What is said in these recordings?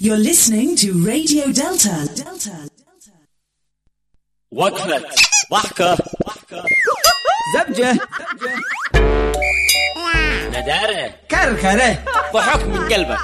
You're listening to Radio Delta. Delta. وقفة ضحكة زبجة ندارة كركرة ضحك من قلبك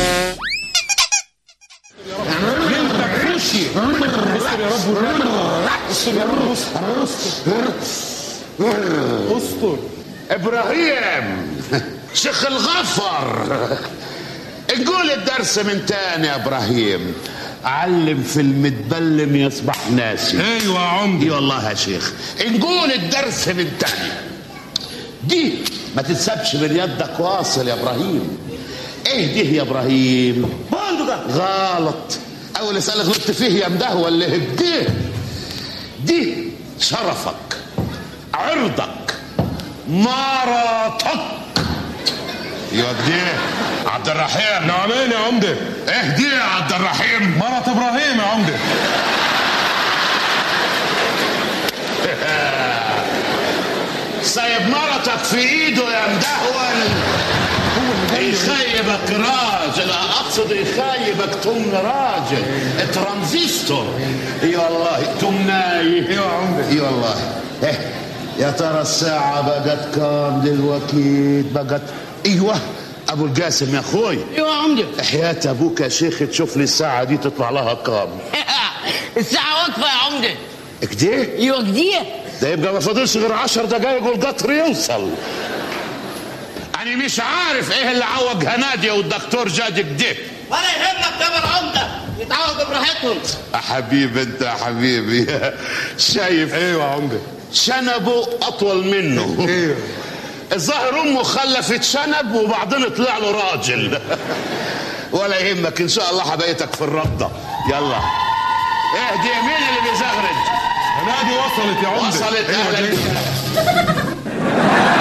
ابراهيم شيخ الغفر قول الدرس من تاني يا ابراهيم علم في المتبلم يصبح ناسي ايوه يا عمدي اي والله يا شيخ نقول الدرس من تاني دي ما تتسابش من يدك واصل يا ابراهيم ايه دي يا ابراهيم غلط اول اسال غلطت فيه يا مدهوى اللي دي دي شرفك عرضك مراتك يوديه عبد الرحيم نعمين يا عمدة اهدي يا عبد الرحيم مرة ابراهيم يا عمدة سايب مرتك في ايده يا مدهول يخيبك راجل اقصد يخيبك تم راجل ترانزستور اي والله تمناي ايوه يا عمدة اي والله إيه يا ترى الساعة بقت كام دلوقتي بقت ايوه ابو القاسم يا اخوي ايوه يا عمدة حياة ابوك يا شيخ تشوف لي الساعة دي تطلع لها كام الساعة واقفة يا عمدة كده ايوه كديه ده يبقى ما فاضلش غير عشر دقايق والقطر يوصل انا مش عارف ايه اللي عوج هنادية والدكتور جاد كده ولا يهمك يا العمدة يتعوضوا براحتهم يا حبيبي انت يا حبيبي شايف ايوه يا عمدة شنبه اطول منه ايوه الظاهر امه خلفت شنب وبعدين طلع له راجل ولا يهمك ان شاء الله حبايتك في الرده يلا اهدي مين اللي بيزغرد هنادي وصلت يا عمدة وصلت ايوه اهلا جاي. بك.